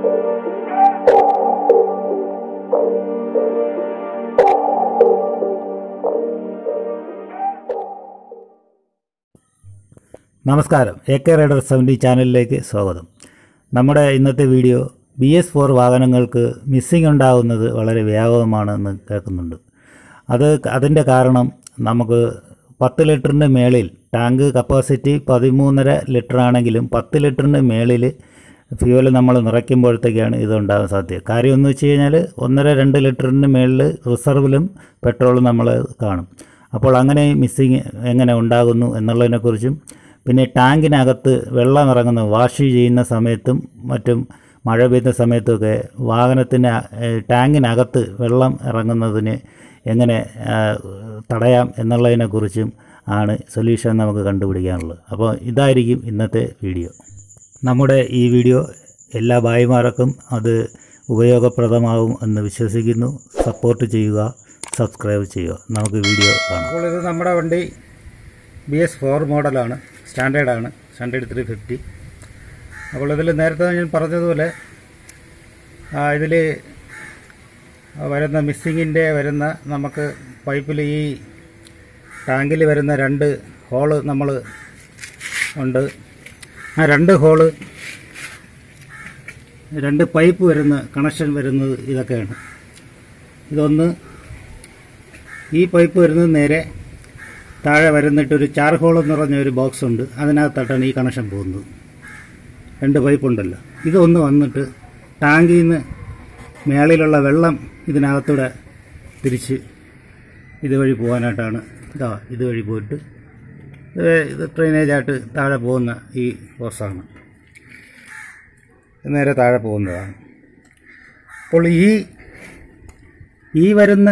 നമസ്കാരം A K rider seventy ചാനലിലേക്ക് സ്വാഗതം നമ്മുടെ ഇന്നത്തെ വീഡിയോ ബി എസ് ഫോർ വാഹനങ്ങൾക്ക് മിസ്സിംഗ് ഉണ്ടാകുന്നത് വളരെ വ്യാപകമാണെന്ന് കേൾക്കുന്നുണ്ട് അത് അതിൻ്റെ കാരണം നമുക്ക് പത്ത് ലിറ്ററിൻ്റെ മേളിൽ ടാങ്ക് കപ്പാസിറ്റി പതിമൂന്നര ലിറ്റർ ആണെങ്കിലും പത്ത് ലിറ്ററിൻ്റെ മേളിൽ ഫ്യൂവൽ നമ്മൾ നിറയ്ക്കുമ്പോഴത്തേക്കാണ് ഇതുണ്ടാകാൻ സാധ്യത കാര്യം എന്ന് വെച്ച് കഴിഞ്ഞാൽ ഒന്നര രണ്ട് ലിറ്ററിന് മേളിൽ റിസർവിലും പെട്രോളും നമ്മൾ കാണും അപ്പോൾ അങ്ങനെ മിസ്സിങ് എങ്ങനെ ഉണ്ടാകുന്നു എന്നുള്ളതിനെക്കുറിച്ചും പിന്നെ ടാങ്കിനകത്ത് വെള്ളം ഇറങ്ങുന്ന വാഷ് ചെയ്യുന്ന സമയത്തും മറ്റും മഴ പെയ്യുന്ന സമയത്തൊക്കെ വാഹനത്തിന് ഏഹ്, ടാങ്കിനകത്ത് വെള്ളം ഇറങ്ങുന്നതിന് എങ്ങനെ ആ, തടയാം എന്നുള്ളതിനെക്കുറിച്ചും ആണ് സൊല്യൂഷൻ നമുക്ക് കണ്ടുപിടിക്കാനുള്ളത് അപ്പോൾ ഇതായിരിക്കും ഇന്നത്തെ വീഡിയോ നമ്മുടെ ഈ വീഡിയോ എല്ലാ ഭായിമാർക്കും അത് ഉപയോഗപ്രദമാവും എന്ന് വിശ്വസിക്കുന്നു സപ്പോർട്ട് ചെയ്യുക സബ്സ്ക്രൈബ് ചെയ്യുക നമുക്ക് വീഡിയോ കാണാം അപ്പോൾ ഇത് നമ്മുടെ വണ്ടി ബി എസ് ഫോർ മോഡലാണ് സ്റ്റാൻഡേർഡാണ് സ്റ്റാൻഡേർഡ് ത്രീ ഫിഫ്റ്റി അപ്പോൾ ഇതിൽ നേരത്തെ ഞാൻ പറഞ്ഞതുപോലെ ഇതിൽ വരുന്ന മിസ്സിങ്ങിൻ്റെ വരുന്ന നമുക്ക് പൈപ്പിൽ ഈ ടാങ്കിൽ വരുന്ന രണ്ട് ഹോള് നമ്മൾ ഉണ്ട് ആ രണ്ട് ഹോള് രണ്ട് പൈപ്പ് വരുന്ന കണക്ഷൻ വരുന്നത് ഇതൊക്കെയാണ് ഇതൊന്ന് ഈ പൈപ്പ് വരുന്നത് നേരെ താഴെ വരുന്നിട്ട് ഒരു ചാർ ഹോൾ എന്ന് പറഞ്ഞ ഒരു ബോക്സ് ഉണ്ട് അതിനകത്തായിട്ടാണ് ഈ കണക്ഷൻ പോകുന്നത് രണ്ട് പൈപ്പ് ഉണ്ടല്ലോ ഇതൊന്ന് വന്നിട്ട് ടാങ്കിൽ നിന്ന് മേളിലുള്ള വെള്ളം ഇതിനകത്തൂടെ തിരിച്ച് ഇതുവഴി പോകാനായിട്ടാണ് ഇതാ ഇതുവഴി പോയിട്ട് ഇത് ഇത് ഡ്രെയിനേജായിട്ട് താഴെ പോകുന്ന ഈ ഹോസാണ് നേരെ താഴെ പോകുന്നതാണ് അപ്പോൾ ഈ ഈ വരുന്ന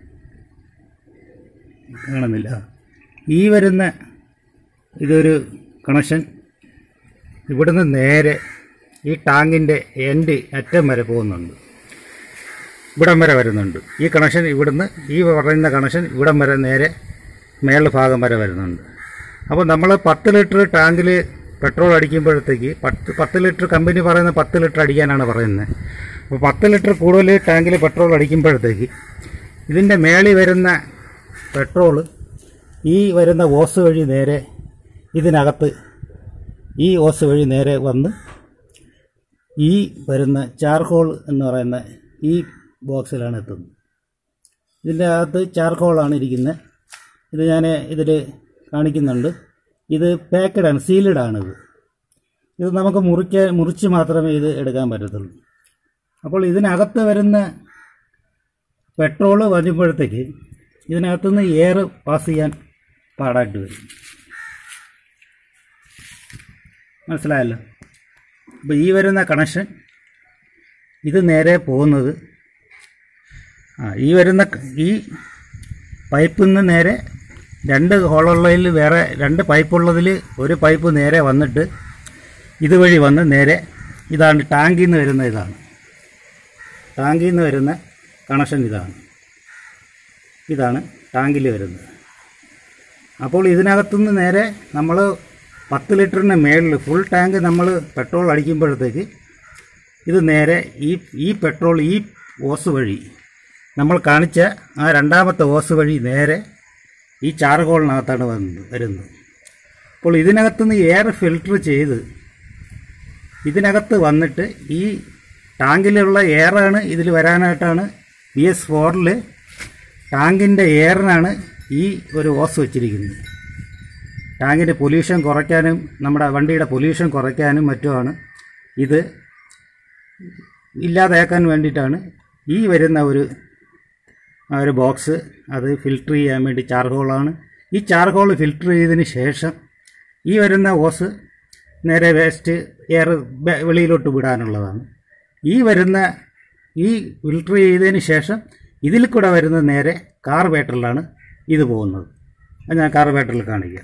കാണുന്നില്ല ഈ വരുന്ന ഇതൊരു കണക്ഷൻ ഇവിടുന്ന് നേരെ ഈ ടാങ്കിൻ്റെ എൻഡ് അറ്റം വരെ പോകുന്നുണ്ട് ഇവിടം വരെ വരുന്നുണ്ട് ഈ കണക്ഷൻ ഇവിടുന്ന് ഈ പറയുന്ന കണക്ഷൻ ഇവിടം വരെ നേരെ മേൾ ഭാഗം വരെ വരുന്നുണ്ട് അപ്പോൾ നമ്മൾ പത്ത് ലിറ്റർ ടാങ്കിൽ പെട്രോൾ അടിക്കുമ്പോഴത്തേക്ക് പത്ത് പത്ത് ലിറ്റർ കമ്പനി പറയുന്ന പത്ത് ലിറ്റർ അടിക്കാനാണ് പറയുന്നത് അപ്പോൾ പത്ത് ലിറ്റർ കൂടുതൽ ടാങ്കിൽ പെട്രോൾ അടിക്കുമ്പോഴത്തേക്ക് ഇതിൻ്റെ മേളിൽ വരുന്ന പെട്രോള് ഈ വരുന്ന ഓസ് വഴി നേരെ ഇതിനകത്ത് ഈ ഓസ് വഴി നേരെ വന്ന് ഈ വരുന്ന ചാർക്കോൾ എന്ന് പറയുന്ന ഈ ബോക്സിലാണ് എത്തുന്നത് ഇതിൻ്റെ അകത്ത് ചാർക്കോളാണ് ഇരിക്കുന്നത് ഇത് ഞാൻ ഇതിൽ കാണിക്കുന്നുണ്ട് ഇത് പാക്കഡാണ് സീൽഡാണിത് ഇത് നമുക്ക് മുറിക്കാൻ മുറിച്ച് മാത്രമേ ഇത് എടുക്കാൻ പറ്റത്തുള്ളൂ അപ്പോൾ ഇതിനകത്ത് വരുന്ന പെട്രോള് വരുമ്പോഴത്തേക്ക് ഇതിനകത്തുനിന്ന് എയർ പാസ് ചെയ്യാൻ പാടായിട്ട് വരും മനസ്സിലായല്ലോ അപ്പോൾ ഈ വരുന്ന കണക്ഷൻ ഇത് നേരെ പോകുന്നത് ആ ഈ വരുന്ന ക- ഈ പൈപ്പിൽ നിന്ന് നേരെ രണ്ട് ഹോളുള്ളതിൽ വേറെ രണ്ട് പൈപ്പുള്ളതിൽ ഒരു പൈപ്പ് നേരെ വന്നിട്ട് ഇതുവഴി വന്ന് നേരെ ഇതാണ് ടാങ്കിൽ നിന്ന് വരുന്ന ഇതാണ് ടാങ്കിൽ നിന്ന് വരുന്ന കണക്ഷൻ ഇതാണ് ഇതാണ് ടാങ്കിൽ വരുന്നത് അപ്പോൾ ഇതിനകത്തുനിന്ന് നേരെ നമ്മൾ പത്ത് ലിറ്ററിന് മേളിൽ ഫുൾ ടാങ്ക് നമ്മൾ പെട്രോൾ അടിക്കുമ്പോഴത്തേക്ക് ഇത് നേരെ ഈ ഈ പെട്രോൾ ഈ ഓസ് വഴി നമ്മൾ കാണിച്ച ആ രണ്ടാമത്തെ ഓസ് വഴി നേരെ ഈ ചാർകോളിനകത്താണ് വന്നത് വരുന്നത് അപ്പോൾ ഇതിനകത്തുനിന്ന് എയർ ഫിൽട്ടർ ചെയ്ത് ഇതിനകത്ത് വന്നിട്ട് ഈ ടാങ്കിലുള്ള എയറാണ് ഇതിൽ വരാനായിട്ടാണ് ബി എസ് ഫോറിൽ ടാങ്കിൻ്റെ എയറിനാണ് ഈ ഒരു ഓസ് വെച്ചിരിക്കുന്നത് ടാങ്കിൻ്റെ പൊല്യൂഷൻ കുറയ്ക്കാനും നമ്മുടെ വണ്ടിയുടെ പൊല്യൂഷൻ കുറയ്ക്കാനും മറ്റുമാണ് ഇത് ഇല്ലാതാക്കാൻ വേണ്ടിയിട്ടാണ് ഈ വരുന്ന ഒരു ആ ഒരു ബോക്സ് അത് ഫിൽട്ടർ ചെയ്യാൻ വേണ്ടി ചാർഹോളാണ് ഈ ചാർഹോൾ ഫിൽട്ടർ ചെയ്തതിന് ശേഷം ഈ വരുന്ന ഓസ് നേരെ വേസ്റ്റ് എയർ ബെ- വെളിയിലോട്ട് വിടാനുള്ളതാണ് ഈ വരുന്ന ഈ ഫിൽട്ടർ ചെയ്തതിന് ശേഷം ഇതിൽ കൂടെ വരുന്ന നേരെ കാർബേറ്ററിലാണ് ഇത് പോകുന്നത് അത് ഞാൻ കാർബേറ്ററിൽ കാണിക്കാം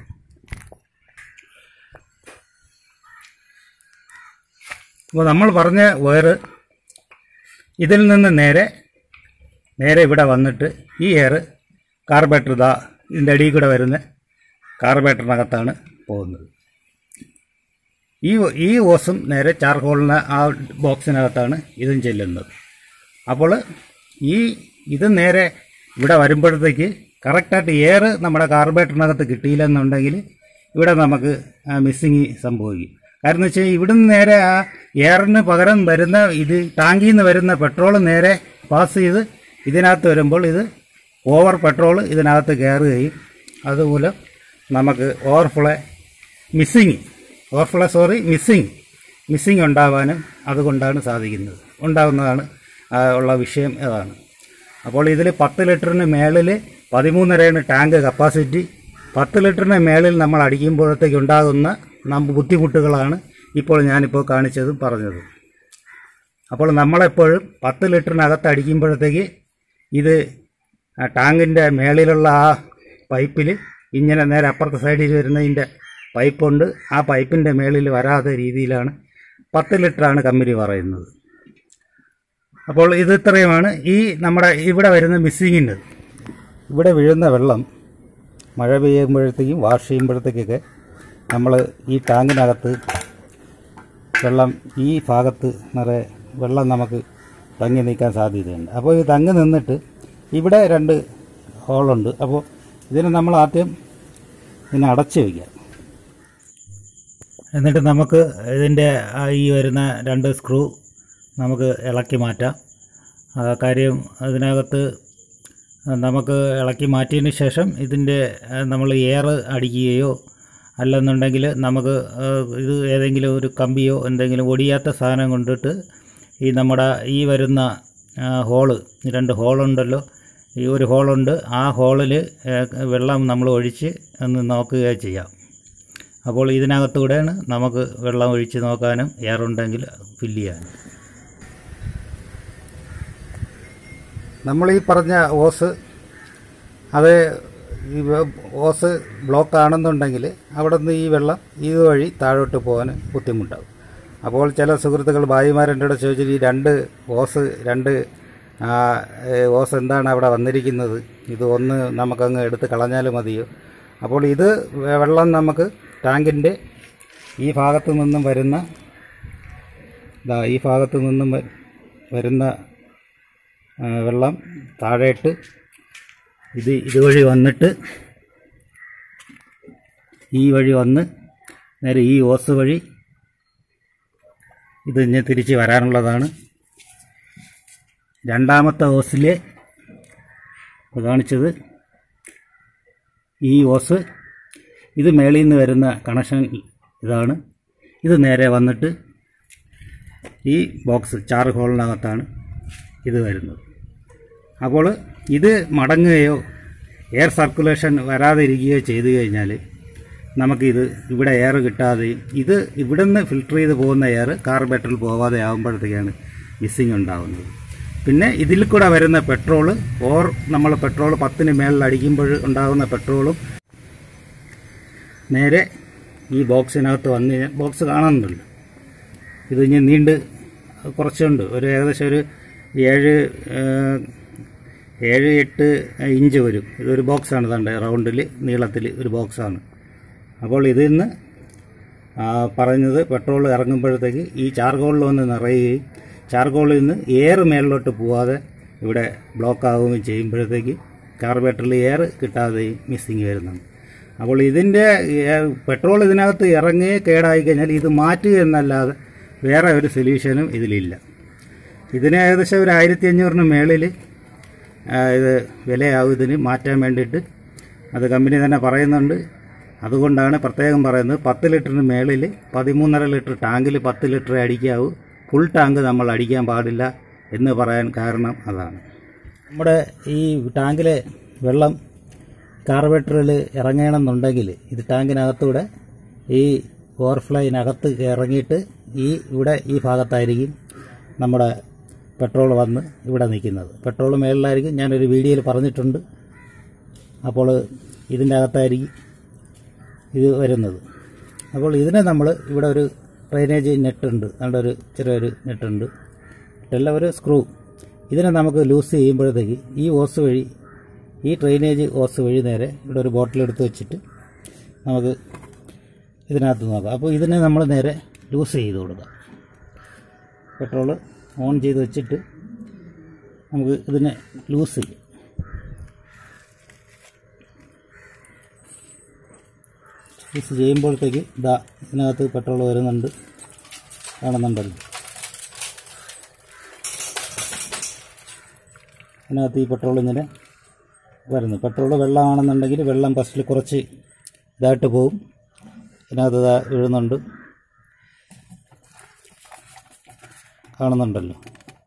അപ്പോൾ നമ്മൾ പറഞ്ഞ വയറ് ഇതിൽ നിന്ന് നേരെ നേരെ ഇവിടെ വന്നിട്ട് ഈ എയർ കാർബേറ്റർ ഇതാ ഇതിൻ്റെ അടിയിൽ കൂടെ വരുന്ന കാർബേറ്ററിനകത്താണ് പോകുന്നത് ഈ ഈ ഓസും നേരെ ചാർക്കോളിന് ആ ബോക്സിനകത്താണ് ഇതും ചെല്ലുന്നത് അപ്പോൾ ഈ ഇത് നേരെ ഇവിടെ വരുമ്പോഴത്തേക്ക് കറക്റ്റായിട്ട് എയർ നമ്മുടെ കാർബേറ്ററിനകത്ത് കിട്ടിയില്ലെന്നുണ്ടെങ്കിൽ ഇവിടെ നമുക്ക് മിസ്സിങ് സംഭവിക്കും കാരണം എന്ന് വെച്ചാൽ ഇവിടുന്ന് നേരെ ആ എയറിന് പകരം വരുന്ന ഇത് ടാങ്കിൽ നിന്ന് വരുന്ന പെട്രോൾ നേരെ പാസ് ചെയ്ത് ഇതിനകത്ത് വരുമ്പോൾ ഇത് ഓവർ പെട്രോൾ ഇതിനകത്ത് കയറുകയും അതുമൂലം നമുക്ക് overflow missing overflow sorry missing missing ഉണ്ടാവാനും അതുകൊണ്ടാണ് സാധിക്കുന്നത് ഉണ്ടാകുന്നതാണ് ആ, ഉള്ള വിഷയം അതാണ് അപ്പോൾ ഇതിൽ പത്ത് ലിറ്ററിന് മേളിൽ പതിമൂന്നരയാണ് ടാങ്ക് കപ്പാസിറ്റി പത്ത് ലിറ്ററിന് മേളിൽ നമ്മൾ അടിക്കുമ്പോഴത്തേക്ക് ഉണ്ടാകുന്ന നമ്മ ബുദ്ധിമുട്ടുകളാണ് ഇപ്പോൾ ഞാനിപ്പോൾ കാണിച്ചതും പറഞ്ഞതും അപ്പോൾ നമ്മളെപ്പോഴും പത്ത് ലിറ്ററിനകത്ത് അടിക്കുമ്പോഴത്തേക്ക് ഇത് ആ ടാങ്കിൻ്റെ മേളിലുള്ള ആ പൈപ്പിൽ ഇങ്ങനെ നേരെ അപ്പുറത്തെ സൈഡിൽ വരുന്നതിൻ്റെ പൈപ്പുണ്ട് ആ പൈപ്പിൻ്റെ മേളിൽ വരാത്ത രീതിയിലാണ് പത്ത് ലിറ്ററാണ് കമ്പനി പറയുന്നത് അപ്പോൾ ഇത് ഇത്രയുമാണ് ഈ നമ്മുടെ ഇവിടെ വരുന്ന മിസ്സിങ്ങിൻ്റെ ഇവിടെ വീഴുന്ന വെള്ളം മഴ പെയ്യുമ്പോഴത്തേക്കും വാഷ് ചെയ്യുമ്പോഴത്തേക്കൊക്കെ നമ്മൾ ഈ ടാങ്കിനകത്ത് വെള്ളം ഈ ഭാഗത്ത് നിറയെ വെള്ളം നമുക്ക് തങ്ങി നിൽക്കാൻ സാധ്യതയുണ്ട് അപ്പോൾ ഇത് തങ്ങി നിന്നിട്ട് ഇവിടെ രണ്ട് ഹോളുണ്ട് അപ്പോൾ ഇതിനെ നമ്മൾ ആദ്യം ഇതിനെ അടച്ചു വയ്ക്കാം എന്നിട്ട് നമുക്ക് ഇതിൻ്റെ ആ ഈ വരുന്ന രണ്ട് സ്ക്രൂ നമുക്ക് ഇളക്കി മാറ്റാം ആ, കാര്യം അതിനകത്ത് നമുക്ക് ഇളക്കി മാറ്റിയതിന് ശേഷം ഇതിൻ്റെ നമ്മൾ എയർ അടിക്കുകയോ അല്ലെന്നുണ്ടെങ്കിൽ നമുക്ക് ആ, ഇത് ഏതെങ്കിലും ഒരു കമ്പിയോ എന്തെങ്കിലും ഒടിയാത്ത സാധനം കൊണ്ടിട്ട് ഈ നമ്മുടെ ഈ വരുന്ന ആ, ഹോള് ഈ രണ്ട് ഹോളുണ്ടല്ലോ ഈ ഒരു ഹോളുണ്ട് ആ ഹോളിൽ വെള്ളം നമ്മൾ ഒഴിച്ച് ഒന്ന് നോക്കുകയോ ചെയ്യാം അപ്പോൾ ഇതിനകത്തൂടെയാണ് നമുക്ക് വെള്ളം ഒഴിച്ച് നോക്കാനും എയർ ഉണ്ടെങ്കിൽ ഫില്ല് ചെയ്യാനും നമ്മൾ ഈ പറഞ്ഞ ഓസ് അത് ഈ വ- ഓസ് ബ്ലോക്ക് ആണെന്നുണ്ടെങ്കിൽ അവിടെ നിന്ന് ഈ വെള്ളം ഇതുവഴി താഴോട്ട് പോകാൻ ബുദ്ധിമുട്ടാകും അപ്പോൾ ചില സുഹൃത്തുക്കൾ ഭായിമാരെൻ്റെ കൂടെ ചോദിച്ചിട്ട് ഈ രണ്ട് ഓസ് രണ്ട് ആ, ഏ, ഓസ് എന്താണ് അവിടെ വന്നിരിക്കുന്നത് ഇത് ഒന്ന് നമുക്കങ്ങ് എടുത്ത് കളഞ്ഞാൽ മതിയോ അപ്പോൾ ഇത് വെ- വെള്ളം നമുക്ക് ടാങ്കിൻ്റെ ഈ ഭാഗത്തു നിന്നും വരുന്ന ദാ ഈ ഭാഗത്തു നിന്നും വ- വരുന്ന ആ, വെള്ളം താഴേട്ട് ഇത് ഇതുവഴി വന്നിട്ട് ഈ വഴി വന്ന് നേരെ ഈ ഓസ് വഴി ഇത് ഇനി തിരിച്ച് വരാനുള്ളതാണ് രണ്ടാമത്തെ ഓസിൽ കാണിച്ചത് ഈ ഓസ് ഇത് മേളിൽ നിന്ന് വരുന്ന കണക്ഷൻ ഇതാണ് ഇത് നേരെ വന്നിട്ട് ഈ ബോക്സ് ചാറ് ഹോളിനകത്താണ് ഇത് വരുന്നത് അപ്പോൾ ഇത് മടങ്ങുകയോ എയർ സർക്കുലേഷൻ വരാതെ ഇരിക്കുകയോ ചെയ്തു കഴിഞ്ഞാൽ നമുക്കിത് ഇവിടെ എയർ കിട്ടാതെയും ഇത് ഇവിടുന്ന് ഫിൽട്ടർ ചെയ്ത് പോകുന്ന എയർ കാർബേറ്ററിൽ പോകാതെ ആകുമ്പോഴത്തേക്കാണ് മിസ്സിങ് ഉണ്ടാകുന്നത് പിന്നെ ഇതിൽ കൂടെ വരുന്ന പെട്രോൾ ഓർ നമ്മൾ പെട്രോൾ പത്തിന് മേളിൽ അടിക്കുമ്പോൾ ഉണ്ടാകുന്ന പെട്രോളും നേരെ ഈ ബോക്സിനകത്ത് വന്ന് കഴിഞ്ഞാൽ ബോക്സ് കാണുന്നുണ്ടല്ലോ ഇത് ഇനി നീണ്ട് കുറച്ചുണ്ട് ഒരു ഏകദേശം ഒരു ഏഴ് ഏഹ്, ഏഴ് എട്ട് ഇഞ്ച് വരും ഇതൊരു ബോക്സാണ് തണ്ട് റൗണ്ടിൽ നീളത്തിൽ ഒരു ബോക്സാണ് അപ്പോൾ ഇതിൽ നിന്ന് ആ, പറഞ്ഞത് പെട്രോൾ ഇറങ്ങുമ്പോഴത്തേക്ക് ഈ ചാർക്കോളിൽ വന്ന് നിറയുകയും ചാർക്കോളിൽ നിന്ന് എയർ മേളിലോട്ട് പോവാതെ ഇവിടെ ബ്ലോക്ക് ആവുകയും ചെയ്യുമ്പോഴത്തേക്ക് കാർബേറ്ററിൽ എയർ കിട്ടാതെയും മിസ്സിങ് വരുന്നുണ്ട് അപ്പോൾ ഇതിൻ്റെ എയർ- പെട്രോൾ ഇതിനകത്ത് ഇറങ്ങി കേടായി കഴിഞ്ഞാൽ ഇത് മാറ്റുക എന്നല്ലാതെ വേറെ ഒരു സൊല്യൂഷനും ഇതിലില്ല ഇതിന് ഏകദേശം ഒരു ആയിരത്തി അഞ്ഞൂറിന് മേളിൽ ഇത് വിലയാവും ഇതിന് മാറ്റാൻ വേണ്ടിയിട്ട് അത് കമ്പനി തന്നെ പറയുന്നുണ്ട് അതുകൊണ്ടാണ് പ്രത്യേകം പറയുന്നത് പത്ത് ലിറ്ററിന് മേളിൽ പതിമൂന്നര ലിറ്റർ ടാങ്കിൽ പത്ത് ലിറ്റർ അടിക്കാവൂ ഫുൾ ടാങ്ക് നമ്മൾ അടിക്കാൻ പാടില്ല എന്ന് പറയാൻ കാരണം അതാണ് നമ്മുടെ ഈ ടാങ്കിലെ വെള്ളം കാർബറേറ്ററിൽ ഇറങ്ങണമെന്നുണ്ടെങ്കിൽ ഇത് ടാങ്കിനകത്തൂടെ ഈ ഓവർഫ്ലോയിനകത്ത് ഇറങ്ങിയിട്ട് ഈ ഇവിടെ ഈ ഭാഗത്തായിരിക്കും നമ്മുടെ പെട്രോൾ വന്ന് ഇവിടെ നിൽക്കുന്നത് പെട്രോൾ മേളിലായിരിക്കും ഞാനൊരു വീഡിയോയിൽ പറഞ്ഞിട്ടുണ്ട് അപ്പോൾ ഇതിൻ്റെ അകത്തായിരിക്കും ഇത് വരുന്നത് അപ്പോൾ ഇതിനെ നമ്മൾ ഇവിടെ ഒരു ഡ്രൈനേജ് നെട്ടുണ്ട് അവിടെ ഒരു ചെറിയൊരു നെട്ടുണ്ട് ഇതെല്ലാം ഒരു സ്ക്രൂ ഇതിനെ നമുക്ക് ലൂസ് ചെയ്യുമ്പോഴത്തേക്ക് ഈ ഓസ് വഴി ഈ ഡ്രൈനേജ് ഓസ് വഴി നേരെ ഇവിടെ ഒരു ബോട്ടിൽ എടുത്ത് വെച്ചിട്ട് നമുക്ക് ഇതിനകത്ത് നോക്കാം അപ്പോൾ ഇതിനെ നമ്മൾ നേരെ ലൂസ് ചെയ്ത് കൊടുക്കാം പെട്രോൾ ഓൺ ചെയ്ത് വെച്ചിട്ട് നമുക്ക് ഇതിനെ ലൂസ് ചെയ്യാം ലൂസ് ചെയ്യുമ്പോഴത്തേക്ക് ഇതാ ഇതിനകത്ത് പെട്രോൾ വരുന്നുണ്ട് കാണുന്നുണ്ടല്ലോ ഇതിനകത്ത് ഈ പെട്രോൾ ഇങ്ങനെ വരുന്നു പെട്രോൾ വെള്ളമാണെന്നുണ്ടെങ്കിൽ വെള്ളം ഫസ്റ്റിൽ കുറച്ച് ഇതായിട്ട് പോവും ഇതിനകത്ത് ഇതാ വീഴുന്നുണ്ട് കാണുന്നുണ്ടല്ലോ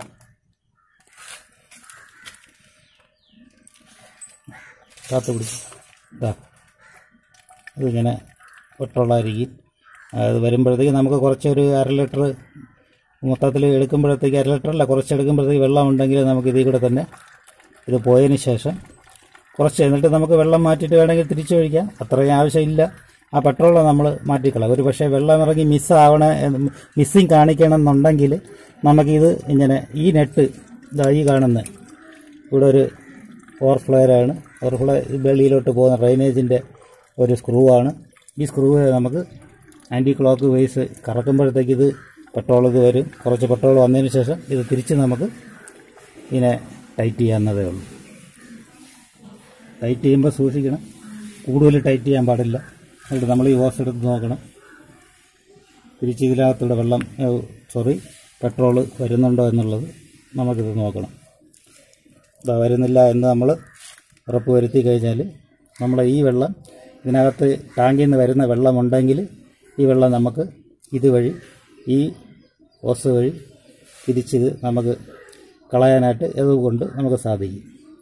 കാത്തു പിടിച്ച് ഇതാ ഇതിങ്ങനെ പെട്രോളായിരിക്കും അത് വരുമ്പോഴത്തേക്ക് നമുക്ക് കുറച്ചൊരു അര ലിറ്റർ മൊത്തത്തിൽ എടുക്കുമ്പോഴത്തേക്ക് അര ലിറ്റർ അല്ല കുറച്ച് എടുക്കുമ്പോഴത്തേക്ക് വെള്ളം ഉണ്ടെങ്കിൽ നമുക്ക് ഇതിൽ കൂടെ തന്നെ ഇത് പോയതിന് ശേഷം കുറച്ച് എന്നിട്ട് നമുക്ക് വെള്ളം മാറ്റിയിട്ട് വേണമെങ്കിൽ തിരിച്ചു കഴിക്കാം അത്രയും ആവശ്യമില്ല ആ പെട്രോൾ നമ്മൾ മാറ്റിക്കളാം ഒരു പക്ഷേ വെള്ളം ഇറങ്ങി മിസ്സാവണ മിസ്സിങ് കാണിക്കണം എന്നുണ്ടെങ്കിൽ നമുക്കിത് ഇങ്ങനെ ഈ നെറ്റ് ഇതാ ഈ കാണുന്ന ഇവിടെ ഒരു ഓവർഫ്ലോയറാണ് ഓവർഫ്ലോ വെളിയിലോട്ട് പോകുന്ന ഡ്രൈനേജിൻ്റെ ഒരു സ്ക്രൂ ആണ് ഈ സ്ക്രൂ നമുക്ക് ആൻറ്റി ക്ലോക്ക് വൈസ് കറക്കുമ്പോഴത്തേക്ക് ഇത് പെട്രോൾ ഇത് വരും കുറച്ച് പെട്രോൾ വന്നതിന് ശേഷം ഇത് തിരിച്ച് നമുക്ക് ഇതിനെ ടൈറ്റ് ചെയ്യാവുന്നതേ ഉള്ളൂ ടൈറ്റ് ചെയ്യുമ്പോൾ സൂക്ഷിക്കണം കൂടുതൽ ടൈറ്റ് ചെയ്യാൻ പാടില്ല എന്നിട്ട് നമ്മൾ ഈ ഓസ് എടുത്ത് നോക്കണം തിരിച്ച് ഇതിനകത്തൂടെ വെള്ളം സോറി പെട്രോൾ വരുന്നുണ്ടോ എന്നുള്ളത് നമുക്കിത് നോക്കണം ഇതാ വരുന്നില്ല എന്ന് നമ്മൾ ഉറപ്പ് വരുത്തി കഴിഞ്ഞാൽ നമ്മൾ ഈ വെള്ളം ഇതിനകത്ത് ടാങ്കിൽ നിന്ന് വരുന്ന വെള്ളമുണ്ടെങ്കിൽ ഈ വെള്ളം നമുക്ക് ഇതുവഴി ഈ ഓസ് വഴി തിരിച്ചിത് നമുക്ക് കളയാനായിട്ട് ഇതുകൊണ്ട് നമുക്ക് സാധിക്കും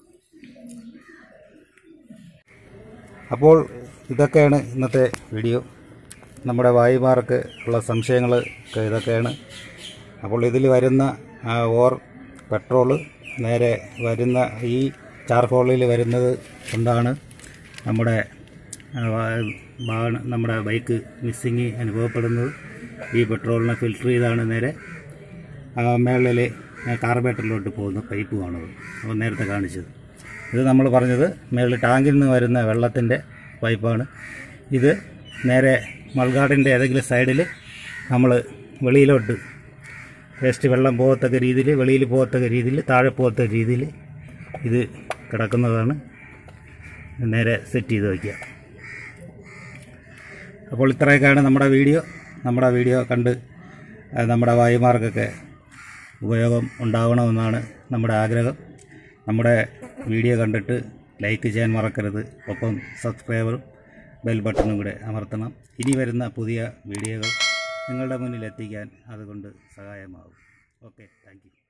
അപ്പോൾ ഇതൊക്കെയാണ് ഇന്നത്തെ വീഡിയോ നമ്മുടെ വായുമാർക്ക് ഉള്ള സംശയങ്ങൾ ഒക്കെ ഇതൊക്കെയാണ് അപ്പോൾ ഇതിൽ വരുന്ന ആ ഓർ പെട്രോള് നേരെ വരുന്ന ഈ ചാർക്കോളിൽ വരുന്നത് കൊണ്ടാണ് നമ്മുടെ ആ, വാ- വാഹന നമ്മുടെ ബൈക്ക് മിസ്സിങ് അനുഭവപ്പെടുന്നത് ഈ പെട്രോളിനെ ഫിൽറ്റർ ചെയ്താണ് നേരെ ആ മേളിൽ കാർബേറ്ററിലോട്ട് പോകുന്ന പൈപ്പ് കാണുന്നത് അപ്പോൾ നേരത്തെ കാണിച്ചത് ഇത് നമ്മൾ പറഞ്ഞത് മേളിൽ ടാങ്കിൽ നിന്ന് വരുന്ന വെള്ളത്തിൻ്റെ പൈപ്പാണ് ഇത് നേരെ മൾഗാർഡിൻ്റെ ഏതെങ്കിലും സൈഡിൽ നമ്മൾ വെളിയിലോട്ട് വേസ്റ്റ് വെള്ളം പോകത്തക്ക രീതിയിൽ വെളിയിൽ പോകത്തക്ക രീതിയിൽ താഴെ പോകത്തക്ക രീതിയിൽ ഇത് കിടക്കുന്നതാണ് നേരെ സെറ്റ് ചെയ്ത് വയ്ക്കുക അപ്പോൾ ഇത്രയൊക്കെയാണ് നമ്മുടെ വീഡിയോ നമ്മുടെ വീഡിയോ കണ്ട് ആ, നമ്മുടെ വായുമാർക്കൊക്കെ ഉപയോഗം ഉണ്ടാവണമെന്നാണ് നമ്മുടെ ആഗ്രഹം നമ്മുടെ വീഡിയോ കണ്ടിട്ട് ലൈക്ക് ചെയ്യാൻ മറക്കരുത് ഒപ്പം സബ്സ്ക്രൈബറും ബെൽ ബട്ടണും കൂടെ അമർത്തണം ഇനി വരുന്ന പുതിയ വീഡിയോകൾ നിങ്ങളുടെ മുന്നിൽ എത്തിക്കാൻ അതുകൊണ്ട് സഹായമാകും ഓക്കെ താങ്ക് യു